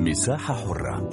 مساحة حرة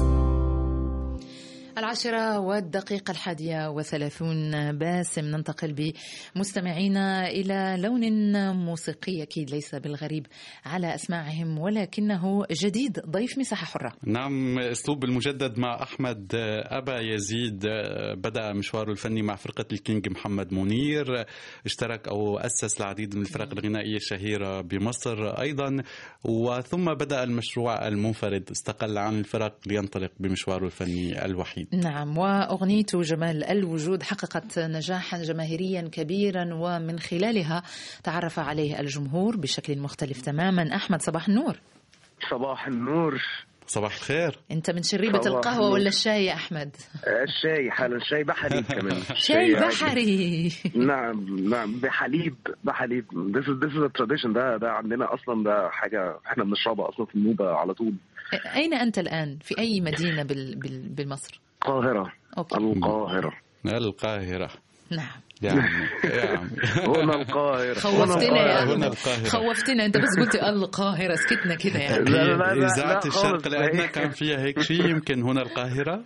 العاشرة والدقيقة الحادية وثلاثون باسم ننتقل بمستمعينا إلى لون موسيقي أكيد ليس بالغريب على أسماعهم ولكنه جديد ضيف مساحة حرة نعم أسلوب المجدد مع أحمد أبا يزيد بدأ مشواره الفني مع فرقة الكينج محمد منير اشترك أو أسس العديد من الفرق الغنائية الشهيرة بمصر أيضا وثم بدأ المشروع المنفرد استقل عن الفرق لينطلق بمشواره الفني الوحيد نعم وأغنيته جمال الوجود حققت نجاحا جماهيريا كبيرا ومن خلالها تعرف عليه الجمهور بشكل مختلف تماما أحمد صباح النور صباح النور صباح الخير انت من شريبة صباح القهوة النور. ولا الشاي يا احمد الشاي حالا الشاي بحليب كمان شاي عادي. بحري نعم نعم بحليب بحليب this is this is a tradition ده ده عندنا اصلا ده حاجه احنا بنشربها اصلا في النوبه على طول اين انت الان في اي مدينة بال... بال... بالمصر القاهره اوكي القاهره القاهرة نعم يا عمي يا عمي هنا القاهره خوفتنا يا هنا احمد القاهرة. خوفتنا انت بس قلت القاهرة سكتنا كده يعني لا، لا، لا، لا، إذاعة لا الشرق خالص. الأدنى كان فيها هيك شيء يمكن هنا القاهرة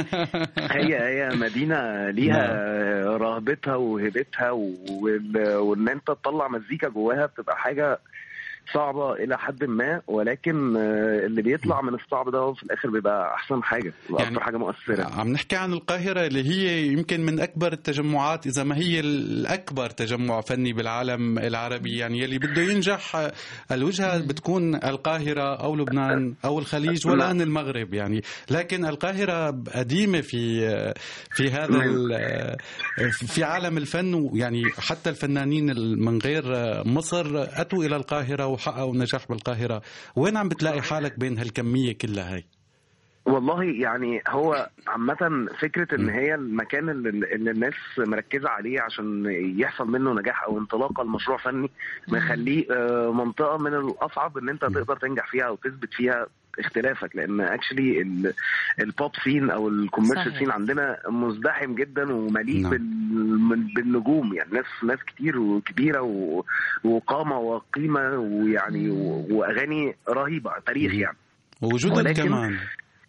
هي هي مدينه ليها رهبتها وهيبتها وال- وان انت تطلع مزيكا جواها بتبقى حاجه صعبة إلى حد ما ولكن آه، اللي بيطلع من الصعب ده هو في الآخر بيبقى أحسن حاجة بيبقى يعني- أكتر حاجة مؤثرة عم نحكي عن القاهرة اللي هي يمكن من أكبر التجمعات إذا ما هي الأكبر تجمع فني بالعالم العربي يعني يلي بده ينجح الوجهة بتكون القاهرة أو لبنان أو الخليج والآن المغرب يعني لكن القاهرة قديمة في في هذا ال- في عالم الفن يعني حتى الفنانين من غير مصر أتوا إلى القاهرة وحققوا نجاح بالقاهرة وين عم بتلاقي حالك بين هالكمية كلها هاي والله يعني هو عامة فكرة ان هي المكان اللي, اللي الناس مركزة عليه عشان يحصل منه نجاح او انطلاقة لمشروع فني مخليه آه، منطقة من الاصعب ان انت تقدر تنجح فيها او تثبت فيها اختلافك لان اكشلي البوب سين او الكوميرشال صحيح. سين عندنا مزدحم جدا ومليء نعم. بال- بالنجوم يعني ناس ناس كتير وكبيره و- وقامه وقيمه ويعني و- واغاني رهيبه تاريخ مم. يعني ووجودك ولكن- كمان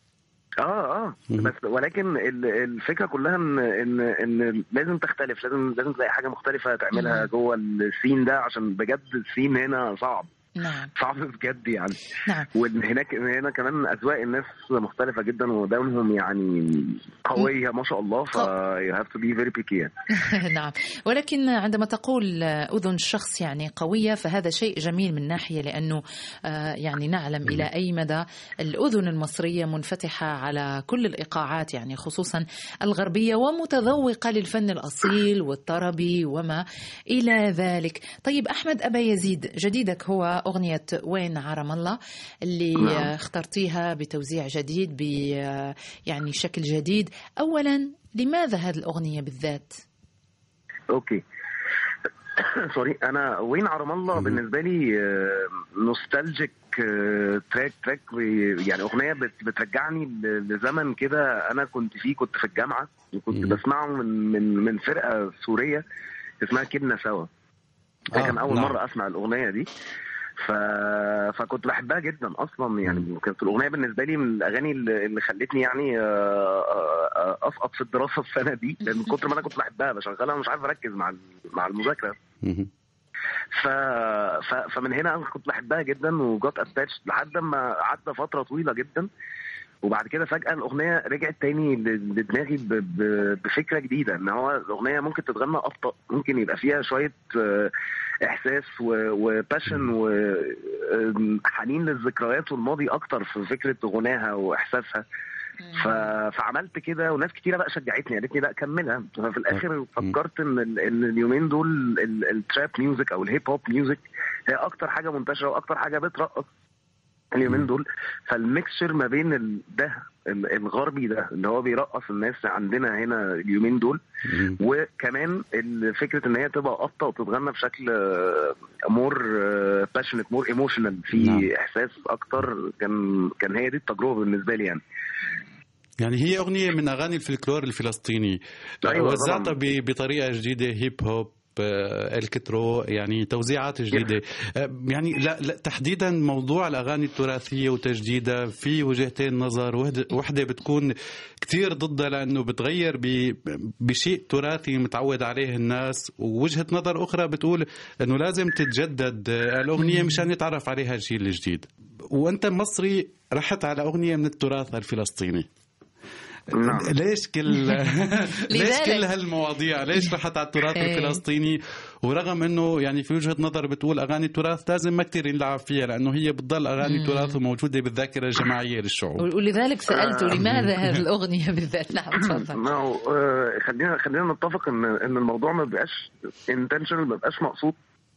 اه اه مهم. بس ولكن ال- الفكره كلها ان ان ان لازم تختلف لازم لازم تلاقي حاجه مختلفه تعملها مم. جوه السين ده عشان بجد السين هنا صعب نعم صعب بجد يعني نعم وان هناك هنا كمان اذواق الناس مختلفه جدا ودانهم يعني قويه ما شاء الله ف you have to be very picky يعني. نعم ولكن عندما تقول أذن الشخص يعني قوية فهذا شيء جميل من ناحية لأنه آه، يعني نعلم إلى أي مدى الأذن المصرية منفتحة على كل الإيقاعات يعني خصوصا الغربية ومتذوقة للفن الأصيل والطربي وما إلى ذلك طيب أحمد أبا يزيد جديدك هو أغنية وين عرم الله اللي نعم. آه، اخترتيها بتوزيع جديد ب آه، يعني شكل جديد أولا لماذا هذه الأغنية بالذات؟ اوكي سوري انا وين عرم الله بالنسبه لي نوستالجيك تراك تراك يعني اغنيه بت- بترجعني ل- لزمن كده انا كنت فيه كنت في الجامعه وكنت مم. بسمعه من من من فرقه سوريه اسمها كدنا سوا ده آه، كان اول نعم. مره اسمع الاغنيه دي ف... فكنت بحبها جدا اصلا يعني كانت الاغنيه بالنسبه لي من الاغاني اللي اللي خلتني يعني آه، آه، آه، اسقط في الدراسه السنه دي لان من كتر ما انا كنت بحبها بشغلها ومش عارف اركز مع ال- مع المذاكره مهم. ف... ف... فمن هنا انا كنت بحبها جدا وجات اتاتش لحد ما عدى فتره طويله جدا وبعد كده فجاه الاغنيه رجعت تاني ل- لدماغي ب... ب... بفكره جديده ان هو الاغنيه ممكن تتغنى ابطا ممكن يبقى فيها شويه آه، احساس وباشن وحنين للذكريات والماضي اكتر في فكره غناها واحساسها ف... فعملت كده وناس كتيره بقى شجعتني قالت لي لا كملها ففي الاخر فكرت ان ال... ان اليومين دول ال- التراب ميوزك او الهيب هوب ميوزك هي اكتر حاجه منتشره واكتر حاجه بترقص اليومين دول فالميكسشر ما بين ال... ده ال- الغربي ده اللي هو بيرقص الناس عندنا هنا اليومين دول مهم. وكمان ال- فكره ان هي تبقى قطه وتتغنى بشكل مور باشنت مور ايموشنال في نعم. احساس اكتر كان كان هي دي التجربه بالنسبه لي يعني يعني هي أغنية من أغاني الفلكلور الفلسطيني أيوة وزعتها طبعاً. ب- بطريقة جديدة هيب هوب الكترو يعني توزيعات جديده يعني لا, لا تحديدا موضوع الاغاني التراثيه وتجديدها في وجهتين نظر وحده بتكون كثير ضدها لانه بتغير بشيء تراثي متعود عليه الناس ووجهه نظر اخرى بتقول انه لازم تتجدد الاغنيه مشان يتعرف عليها الجيل الجديد وانت مصري رحت على اغنيه من التراث الفلسطيني نعم. ليش كل ليش كل هالمواضيع ليش رحت على التراث إيه. الفلسطيني ورغم انه يعني في وجهه نظر بتقول اغاني التراث لازم ما كثير ينلعب فيها لانه هي بتضل اغاني التراث موجوده بالذاكره الجماعيه للشعوب ولذلك سالته آه. لماذا هذه الاغنيه بالذات نعم تفضل ما هو آه، خلينا خلينا نتفق ان ان الموضوع ما بيبقاش انتشنال ما بيبقاش مقصود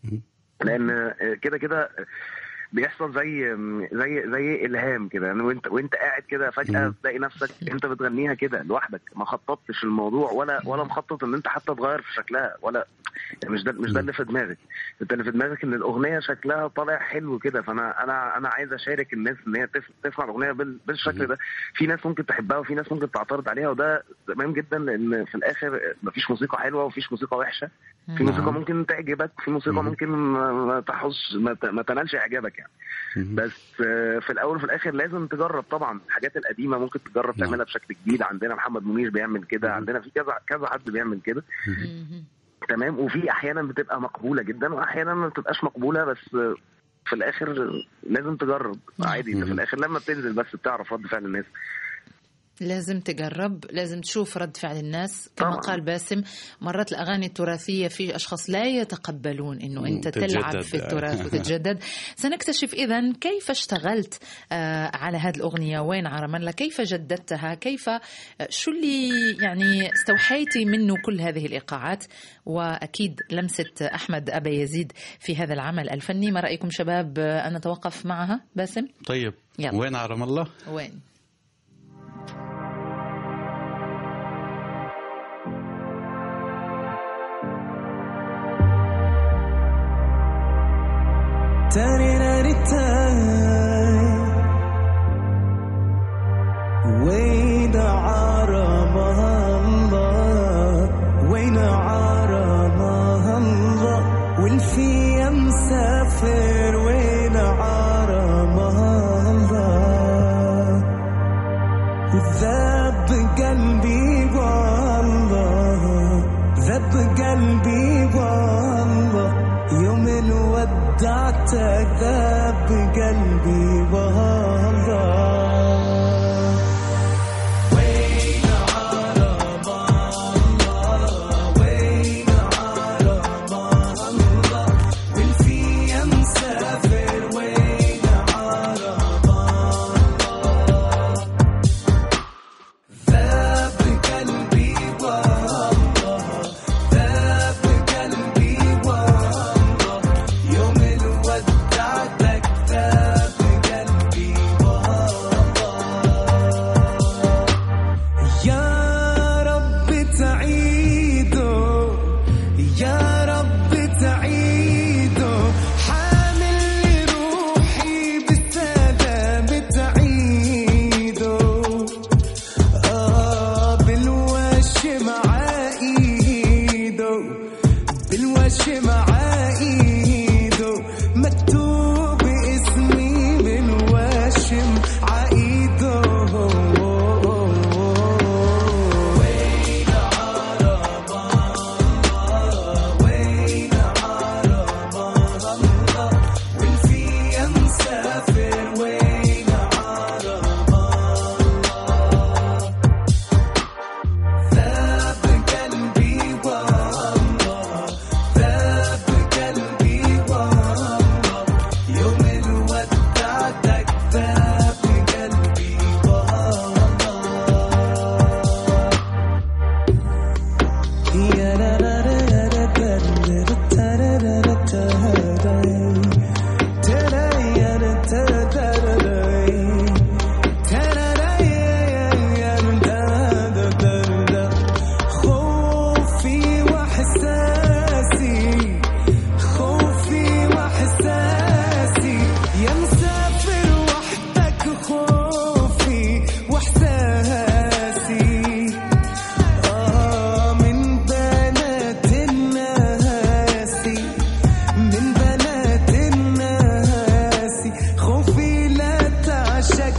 لان آه، كده كده بيحصل زي زي زي الهام كده يعني وانت وانت قاعد كده فجاه تلاقي نفسك انت بتغنيها كده لوحدك ما خططتش الموضوع ولا ولا مخطط ان انت حتى تغير في شكلها ولا يعني مش ده مش ده اللي في دماغك انت اللي في دماغك ان الاغنيه شكلها طالع حلو كده فانا انا انا عايز اشارك الناس ان هي تسمع الاغنيه بالشكل ده في ناس ممكن تحبها وفي ناس ممكن تعترض عليها وده تمام جدا لان في الاخر مفيش موسيقى حلوه ومفيش موسيقى وحشه في موسيقى ممكن تعجبك في موسيقى ممكن ما تحص ما تنالش اعجابك يعني بس في الاول وفي الاخر لازم تجرب طبعا الحاجات القديمه ممكن تجرب نعم. تعملها بشكل جديد عندنا محمد منير بيعمل كده عندنا في كذا كذا حد بيعمل كده تمام وفي احيانا بتبقى مقبوله جدا واحيانا ما بتبقاش مقبوله بس في الاخر لازم تجرب عادي في الاخر لما بتنزل بس بتعرف رد فعل الناس لازم تجرب لازم تشوف رد فعل الناس كما طبعا. قال باسم مرات الأغاني التراثية في أشخاص لا يتقبلون أنه أنت تلعب في التراث وتتجدد سنكتشف إذا كيف اشتغلت آه، على هذه الأغنية وين عرملة كيف جددتها كيف آه، شو اللي يعني استوحيتي منه كل هذه الإيقاعات وأكيد لمسة أحمد أبا يزيد في هذا العمل الفني ما رأيكم شباب آه، أن نتوقف معها باسم طيب يلا. وين عرم الله وين وين عرمها الله وين عرمها الله والفي مسافر وين عرمها الله ذاب قلبي والله ذاب قلبي والله يوم ودعتك ذاب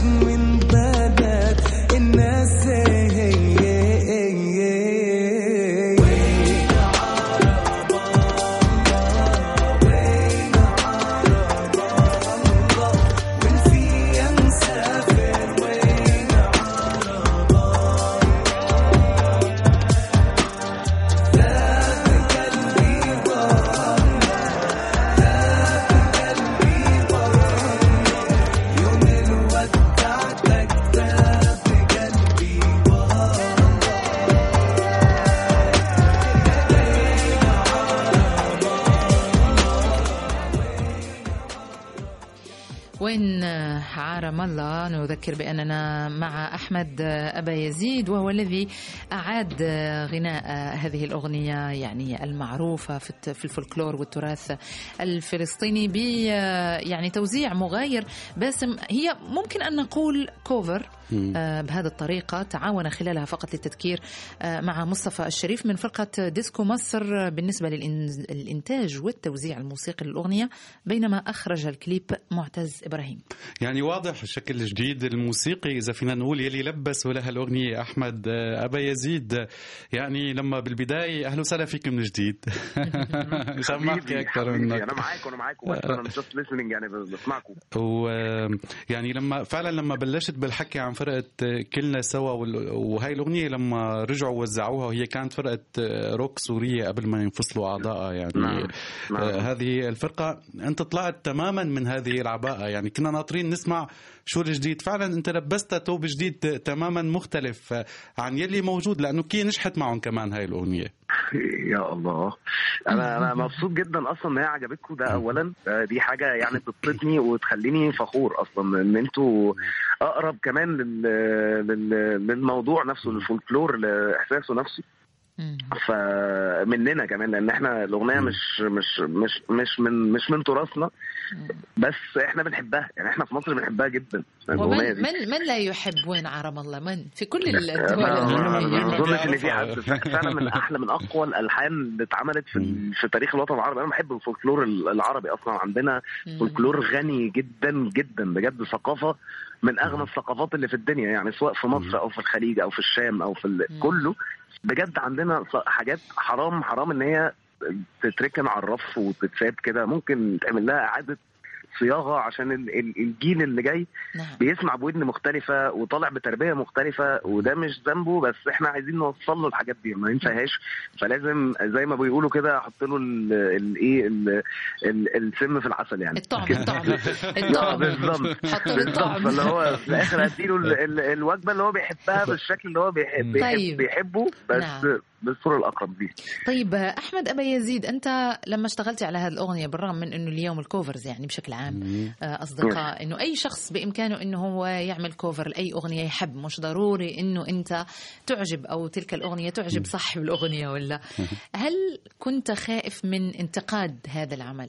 وين عارم الله نذكر بأننا مع أحمد أبا يزيد وهو الذي أعاد غناء هذه الأغنية يعني المعروفة في الفولكلور والتراث الفلسطيني ب يعني توزيع مغاير باسم هي ممكن أن نقول كوفر آه، بهذه الطريقة تعاون خلالها فقط للتذكير آه، مع مصطفى الشريف من فرقة ديسكو مصر بالنسبة للإنتاج والتوزيع الموسيقي للأغنية بينما أخرج الكليب معتز إبراهيم يعني واضح الشكل الجديد الموسيقي إذا فينا نقول يلي لبس لها الأغنية أحمد آه، أبا يزيد يعني لما بالبداية أهلا وسهلا فيك من جديد مشان ما أحكي أكثر منك أنا معاك وأنا معاك أنا جست listening يعني بسمعكم ويعني لما فعلا لما بلشت بالحكي عن فرقه كلنا سوا وهي الاغنيه لما رجعوا وزعوها وهي كانت فرقه روك سوريه قبل ما ينفصلوا اعضائها يعني نعم. نعم. هذه الفرقه انت طلعت تماما من هذه العباءه يعني كنا ناطرين نسمع شو الجديد فعلا انت لبست توب جديد تماما مختلف عن يلي موجود لانه كي نجحت معهم كمان هاي الاغنيه يا الله انا انا مبسوط جدا اصلا ان هي عجبتكم ده اولا دي حاجه يعني تبسطني وتخليني فخور اصلا ان انتوا اقرب كمان للموضوع نفسه للفولكلور لاحساسه نفسه فمننا كمان لان احنا الاغنيه مش مش مش مش من مش من تراثنا بس احنا بنحبها يعني احنا في مصر بنحبها جدا ومن من من لا يحب وين عرم الله من في كل الدول العربيه ما اظنش ان في حد فعلا من احلى من اقوى الالحان اللي اتعملت في في تاريخ الوطن العربي انا بحب الفولكلور العربي اصلا عندنا فولكلور غني جدا جدا بجد ثقافه من اغنى الثقافات اللي في الدنيا يعني سواء في مصر او في الخليج او في الشام او في كله بجد عندنا حاجات حرام حرام ان هي تتركن على الرف وتتساب كده ممكن تعمل لها اعاده صياغه عشان الجيل اللي جاي نعم. بيسمع بودن مختلفه وطالع بتربيه مختلفه وده مش ذنبه بس احنا عايزين نوصل له الحاجات دي ما ينساهاش فلازم زي ما بيقولوا كده احط له الايه السم في العسل يعني الطعم الطعم الطعم بالظبط حط له الطعم اللي هو في الاخر اديله الوجبه اللي هو بيحبها بالشكل اللي هو بيحب طيب. بيحبه بس نعم. بالصوره الاقرب دي طيب احمد ابا يزيد انت لما اشتغلتي على هذه الاغنيه بالرغم من انه اليوم الكوفرز يعني بشكل عام آه، اصدقاء انه اي شخص بامكانه انه هو يعمل كوفر لاي اغنيه يحب مش ضروري انه انت تعجب او تلك الاغنيه تعجب صاحب الاغنيه ولا هل كنت خائف من انتقاد هذا العمل؟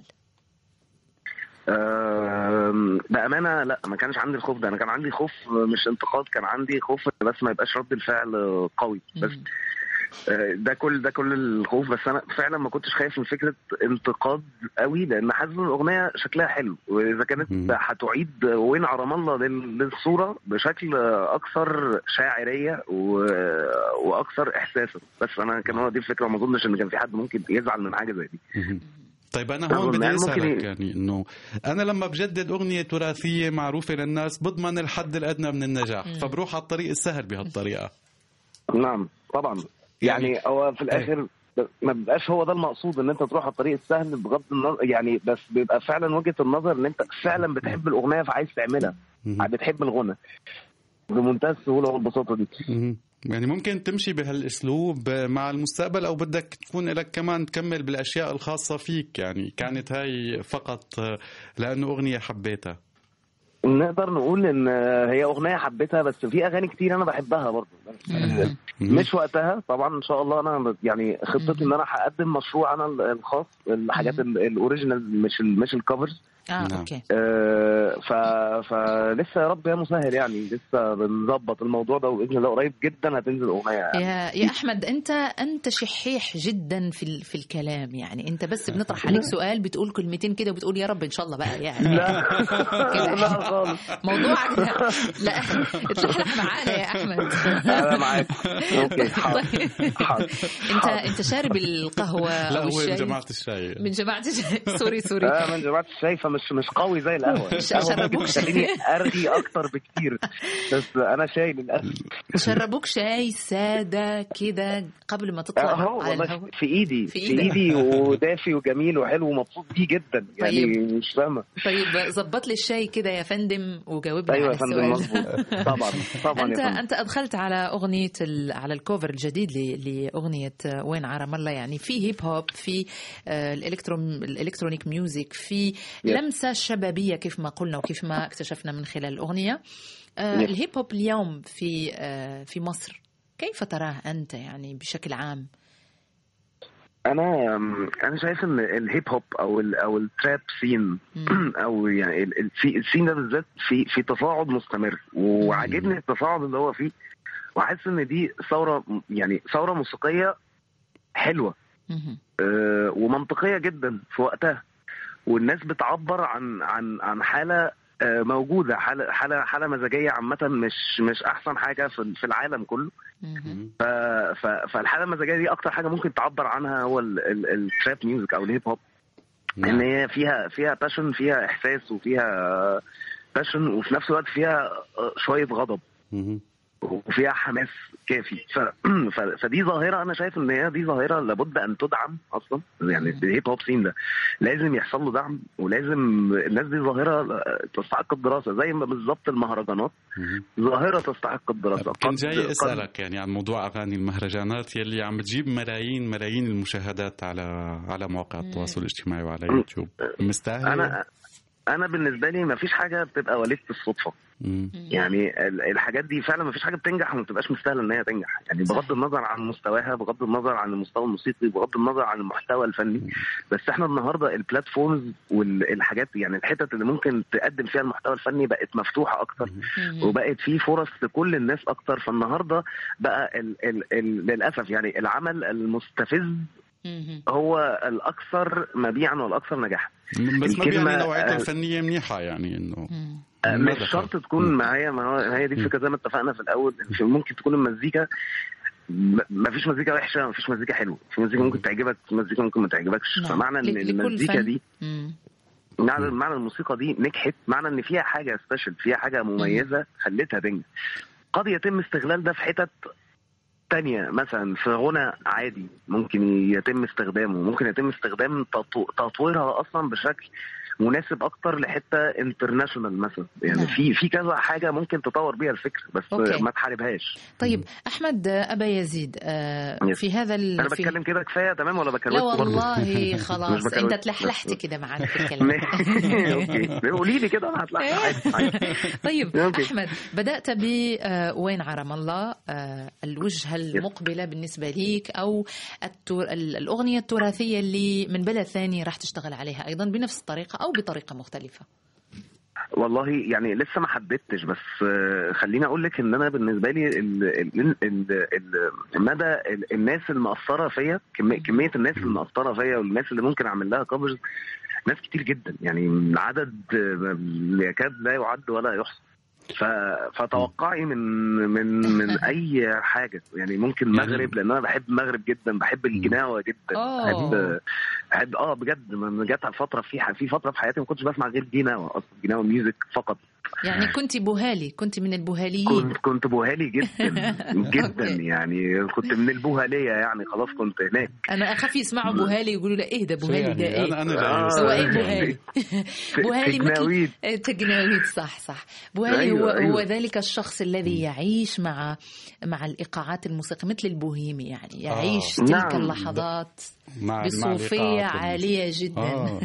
بامانه لا ما كانش عندي الخوف ده انا كان عندي خوف مش انتقاد كان عندي خوف بس ما يبقاش رد الفعل قوي بس ده كل ده كل الخوف بس انا فعلا ما كنتش خايف من فكره انتقاد قوي لان حاسس الاغنيه شكلها حلو واذا كانت هتعيد وين عرم الله للصوره بشكل اكثر شاعريه واكثر احساسا بس انا كان هو دي الفكره وما اظنش ان كان في حد ممكن يزعل من حاجه زي دي طيب انا هون بدي اسالك يعني انه انا لما بجدد اغنيه تراثيه معروفه للناس بضمن الحد الادنى من النجاح فبروح على الطريق السهل بهالطريقه نعم طبعا يعني, يعني هو في الاخر ما بيبقاش هو ده المقصود ان انت تروح على الطريق السهل بغض النظر يعني بس بيبقى فعلا وجهه النظر ان انت فعلا بتحب الاغنيه فعايز تعملها بتحب الغنى بمنتهى السهوله والبساطه دي يعني ممكن تمشي بهالاسلوب مع المستقبل او بدك تكون لك كمان تكمل بالاشياء الخاصه فيك يعني كانت هاي فقط لانه اغنيه حبيتها نقدر نقول ان هي اغنيه حبيتها بس في اغاني كتير انا بحبها برضه مش وقتها طبعا ان شاء الله انا يعني خطتي ان انا هقدم مشروع انا الخاص الحاجات الاوريجينال مش مش الكفرز اه نعم. اوكي آه، ف... فلسه يا رب يا مسهل يعني لسه بنظبط الموضوع ده وباذن الله قريب جدا هتنزل اغنيه يعني. يا يا احمد انت انت شحيح جدا في ال- في الكلام يعني انت بس بنطرح عليك سؤال بتقول كلمتين كده وبتقول يا رب ان شاء الله بقى يعني لا كده. لا خالص موضوعك ده لا اتلحلح معانا يا احمد انا معاك اوكي حاضر طيب. حاضر انت انت شارب القهوه لا او هو من الشاي جماعه الشاي من جماعه الشاي. سوري سوري اه من جماعه الشاي فمش مش قوي زي القهوه مش القهوة شربوك ممكن شاي. تخليني ارغي اكتر بكتير بس انا شاي للاسف شربوك شاي ساده كده قبل ما تطلع اهو على والله الهواء في ايدي في في إيدك. ايدي ودافي وجميل وحلو ومبسوط بيه جدا يعني طيب. مش فاهمه طيب ظبط لي الشاي كده يا فندم وجاوبني ايوه على يا فندم السؤال مظبوط طبعا طبعا انت يا فندم انت ادخلت على اغنيه ال... على الكوفر الجديد ل... لاغنيه وين عرم الله يعني في هيب هوب في آه، الالكترو الالكترونيك ميوزك في لمسه شبابيه كيف ما قلنا وكيف ما اكتشفنا من خلال الاغنيه آه، Yes. الهيب هوب اليوم في آه، في مصر كيف تراه انت يعني بشكل عام انا انا شايف ان الهيب هوب او ال او التراب سين او يعني ال- ال- في السين ده بالذات في في تصاعد مستمر وعاجبني التصاعد اللي هو فيه وحاسس ان دي ثوره يعني ثوره موسيقيه حلوه مهم. آه، ومنطقيه جدا في وقتها والناس بتعبر عن عن عن حاله آه، موجوده حاله حاله حاله مزاجيه عامه مش مش احسن حاجه في في العالم كله مهم. ف ف فالحاله المزاجيه دي اكتر حاجه ممكن تعبر عنها هو ال- ال- التراب ميوزك او الهيب هوب ان نعم. هي فيها فيها باشن فيها احساس وفيها باشن وفي نفس الوقت فيها شويه غضب مهم. وفيها حماس كافي ف... ف... فدي ظاهره انا شايف ان هي دي ظاهره لابد ان تدعم اصلا يعني الهيب هوب سين ده لازم يحصل له دعم ولازم الناس دي ظاهره تستحق الدراسه زي ما بالظبط المهرجانات مهم. ظاهره تستحق الدراسه كنت قد- جاي قد- اسالك يعني عن موضوع اغاني المهرجانات يلي عم بتجيب ملايين ملايين المشاهدات على على مواقع التواصل الاجتماعي وعلى يوتيوب مستاهل انا انا بالنسبه لي ما فيش حاجه بتبقى وليده الصدفه مم. يعني ال- الحاجات دي فعلا ما فيش حاجه بتنجح وما بتبقاش مستاهله ان هي تنجح يعني بغض النظر عن مستواها بغض النظر عن المستوى الموسيقي بغض النظر عن المحتوى الفني بس احنا النهارده البلاتفورمز والحاجات يعني الحتت اللي ممكن تقدم فيها المحتوى الفني بقت مفتوحه اكتر مهم. وبقت في فرص لكل الناس اكتر فالنهارده بقى ال ال ال للاسف يعني العمل المستفز مهم. هو الاكثر مبيعا والاكثر نجاحا بس ما الكلمة- يعني نوعيته آه، الفنيه منيحه يعني انه مم. آه، ما مش دخل. شرط تكون مم. معايا ما هو هي دي الفكره زي ما اتفقنا في الاول إن ممكن تكون المزيكا ما فيش مزيكا وحشه ما فيش مزيكا حلوه في مزيكا ممكن تعجبك في مزيكا ممكن ما تعجبكش نعم. فمعنى ان ل- لكل المزيكا فن. دي مم. معنى معنى الموسيقى دي نجحت معنى ان فيها حاجه سبيشال فيها حاجه مميزه خلتها تنجح قد يتم استغلال ده في حتت تانية مثلا في غنى عادي ممكن يتم استخدامه ممكن يتم استخدام تطو- تطويرها اصلا بشكل مناسب اكتر لحته انترناشونال مثلا يعني نعم. في في كذا حاجه ممكن تطور بيها الفكر بس أوكي. ما تحاربهاش طيب احمد ابا يزيد آه، يس. في هذا ال... انا في... بتكلم كده كفايه تمام ولا بكروت لا والله خلاص بكروت. انت تلحلحت كده معاك في الكلام اوكي قولي لي كده انا هطلع عادي عادي. طيب أوكي. احمد بدات ب آه، وين عرم الله آه، الوجهه المقبله بالنسبه ليك او التور... ال- الاغنيه التراثيه اللي من بلد ثاني راح تشتغل عليها ايضا بنفس الطريقه او بطريقه مختلفه والله يعني لسه ما حددتش بس آه، خليني اقول لك ان انا بالنسبه لي ال ال ال ال مدى ال- الناس المأثره فيا كمية, كميه الناس المأثره فيا والناس اللي ممكن اعمل لها كفرز ناس كتير جدا يعني العدد آه، يكاد لا يعد ولا يحصى ف... فتوقعي من من من اي حاجه يعني ممكن مغرب لان انا بحب المغرب جدا بحب الجناوه جدا أوه. بحب بحب اه بجد من جت على فتره في في فتره في حياتي ما كنتش بسمع غير جناوه اصلا جناوه ميوزك فقط يعني كنت بوهالي كنت من البوهاليين كنت كنت بوهالي جدا جدا أوكي. يعني كنت من البوهاليه يعني خلاص كنت هناك انا اخاف يسمعوا بوهالي يقولوا له ايه ده بوهالي ده يعني ايه انا انا آه. جاي هو ايه أسأل. بوهالي بوهالي مثل تجناويد تجناويد صح صح بوهالي أيوة، هو أيوة. هو ذلك الشخص الذي يعيش مع مع الايقاعات الموسيقى مثل البوهيمي يعني يعيش آه. تلك نعم. اللحظات مع مع بصوفيه الإيقاعات عاليه جدا آه.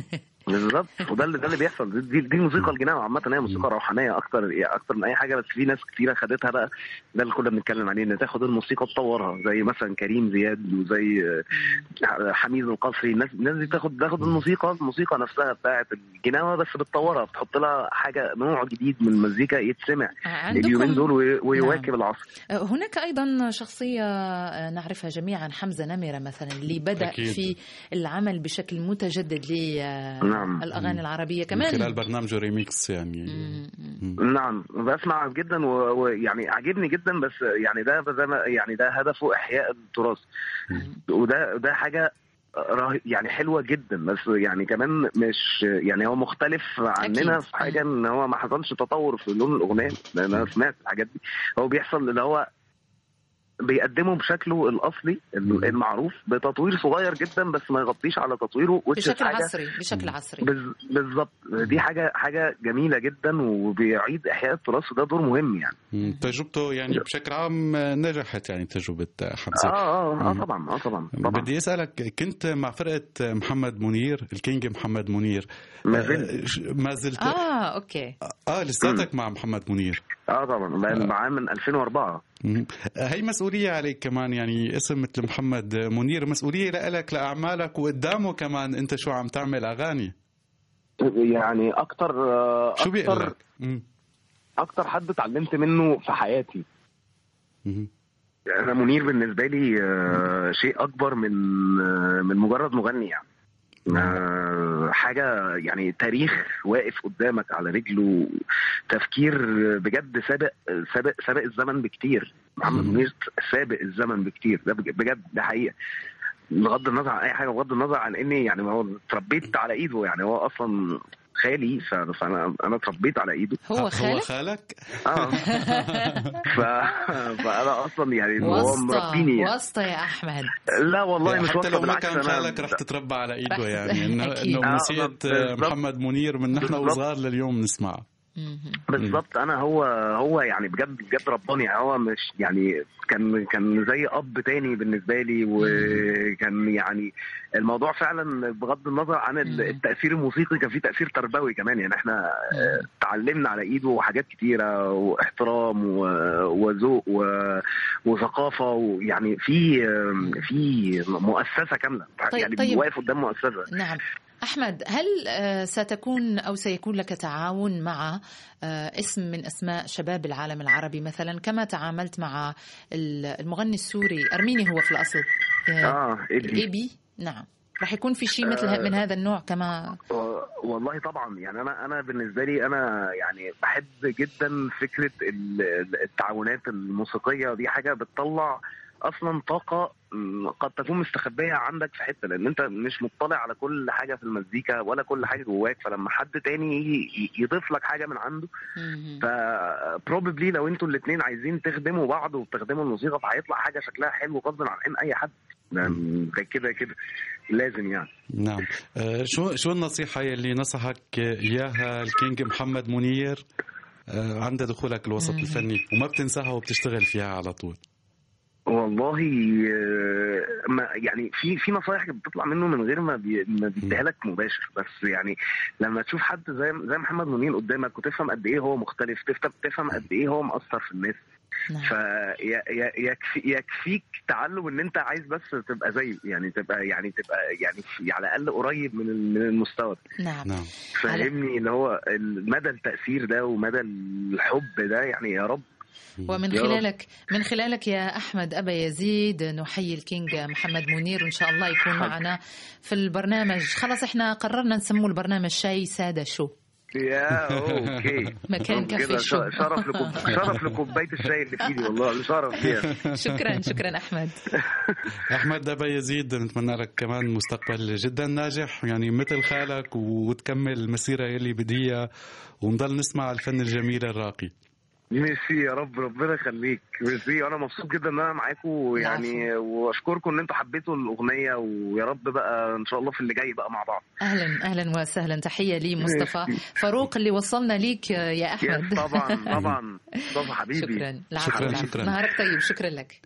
بالظبط وده اللي ده اللي بيحصل دي دي الموسيقى الجناوي عامه هي موسيقى روحانيه اكتر يعني اكتر من اي حاجه بس في ناس كتيره خدتها بقى ده اللي كنا بنتكلم عليه ان تاخد الموسيقى تطورها زي مثلا كريم زياد وزي آه، حميد القصري الناس الناس دي تاخد تاخد الموسيقى الموسيقى نفسها بتاعت الجناوه بس بتطورها بتحط لها حاجه نوع جديد من المزيكا يتسمع اليومين دول وي- ويواكب نعم. العصر هناك ايضا شخصيه نعرفها جميعا حمزه نمره مثلا اللي بدا أكيد. في العمل بشكل متجدد نعم. للاغاني العربيه من كمان خلال برنامجه ريميكس يعني مم. نعم بسمع جدا و- ويعني عاجبني جدا بس يعني ده ده ما- يعني ده هدفه احياء التراث وده ده حاجه راه- يعني حلوه جدا بس يعني كمان مش يعني هو مختلف عننا أكيد. في حاجه ان هو ما حصلش تطور في لون الاغنيه لان انا سمعت الحاجات دي هو بيحصل اللي هو بيقدمه بشكله الاصلي المعروف بتطوير صغير جدا بس ما يغطيش على تطويره which is بشكل حاجة عصري بشكل عصري بز- بالظبط دي حاجه حاجه جميله جدا وبيعيد احياء التراث وده دور مهم يعني مم. تجربته يعني بشكل عام نجحت يعني تجربه اه حمزه اه اه طبعا اه طبعا طبعا بدي اسالك كنت مع فرقه محمد منير الكينج محمد منير ما زلت. آه، ش- ما زلت اه اوكي اه لساتك مع محمد منير اه طبعا بقى معاه من 2004 مم. هي مسؤولية عليك كمان يعني اسم مثل محمد منير مسؤولية لك لأعمالك وقدامه كمان أنت شو عم تعمل أغاني يعني اكتر آه، شو بيقول اكتر لك؟ مم. اكتر حد اتعلمت منه في حياتي مم. انا منير بالنسبه لي آه، شيء اكبر من آه، من مجرد مغني يعني آه، حاجه يعني تاريخ واقف قدامك على رجله تفكير بجد سابق سابق سابق الزمن بكتير محمد مم. منير سابق الزمن بكتير ده بج- بجد ده حقيقه بغض النظر عن اي حاجه بغض النظر عن اني يعني ما هو اتربيت على ايده يعني هو اصلا خالي ف- فانا انا اتربيت على ايده هو هو خالد خالك؟ اه ف... فانا اصلا يعني هو واسطة مربيني يعني. واسطة يا أحمد لا والله مش حتى واسطة لو ما بالعكس كان أنا- خالك رح تتربى على ايده رح- يعني انه أكيد. انه آه، موسيقى بالضبط. محمد منير من نحن بالضبط. وصغار لليوم نسمعها مهم. بالظبط انا هو هو يعني بجد بجد رباني يعني هو مش يعني كان كان زي اب تاني بالنسبه لي وكان يعني الموضوع فعلا بغض النظر عن ال- مم. التاثير الموسيقي كان في تاثير تربوي كمان يعني احنا آه، اتعلمنا على ايده حاجات كتيره واحترام و- وذوق و- وثقافه ويعني في آه، في مؤسسه كامله طيب- يعني طيب. واقف قدام مؤسسه نعم أحمد هل آه، ستكون أو سيكون لك تعاون مع آه، اسم من أسماء شباب العالم العربي مثلا كما تعاملت مع ال- المغني السوري أرميني هو في الأصل آه، اه إيه دي؟ الإيبي نعم رح يكون في شيء مثل ه- من هذا النوع كما و- والله طبعا يعني انا انا بالنسبه لي انا يعني بحب جدا فكره ال- ال- التعاونات الموسيقيه دي حاجه بتطلع اصلا طاقه م، قد تكون مستخبيه عندك في حته لان انت مش مطلع على كل حاجه في المزيكا ولا كل حاجه جواك فلما حد تاني يجي ي- يضيف لك حاجه من عنده مهم. ف probably لو انتوا الاثنين عايزين تخدموا بعض وبتخدموا الموسيقى فهيطلع حاجه شكلها حلو غصب عن اي حد ده كده كده لازم يعني نعم آه، شو شو النصيحة يلي نصحك إياها الكينج محمد منير آه، عند دخولك الوسط مم. الفني وما بتنساها وبتشتغل فيها على طول والله آه، ما يعني في في نصايح بتطلع منه من غير ما بي ما بيديها لك مباشر بس يعني لما تشوف حد زي زي محمد منير قدامك وتفهم قد ايه هو مختلف تفهم تفهم قد ايه هو مأثر في الناس نعم. فيكفي يكفيك تعلم ان انت عايز بس تبقى زيه يعني تبقى يعني تبقى يعني في- على الاقل قريب من ال- من المستوى ده. نعم نعم فاهمني اللي هو ال- مدى التأثير ده ومدى الحب ده يعني يا رب ومن يا رب. خلالك من خلالك يا احمد ابا يزيد نحيي الكينج محمد منير وان شاء الله يكون معنا في البرنامج خلص احنا قررنا نسموه البرنامج شاي ساده شو يا اوكي مكان كده كافي ش- شو. شرف لكم شرف لكوبايه الشاي اللي في ايدي والله شرف فيها شكرا شكرا احمد احمد ابا يزيد نتمنى لك كمان مستقبل جدا ناجح يعني مثل خالك وتكمل المسيره يلي بديها ونضل نسمع الفن الجميل الراقي ميرسي يا رب ربنا يخليك ميرسي وانا مبسوط جدا ان انا معاكم يعني واشكركم ان انتوا حبيتوا الاغنيه ويا رب بقى ان شاء الله في اللي جاي بقى مع بعض اهلا اهلا وسهلا تحيه لي مصطفى فاروق اللي وصلنا ليك يا يس احمد طبعا طبعا مصطفى حبيبي شكرا العفو، شكراً، العفو. شكراً. نهارك طيب شكرا لك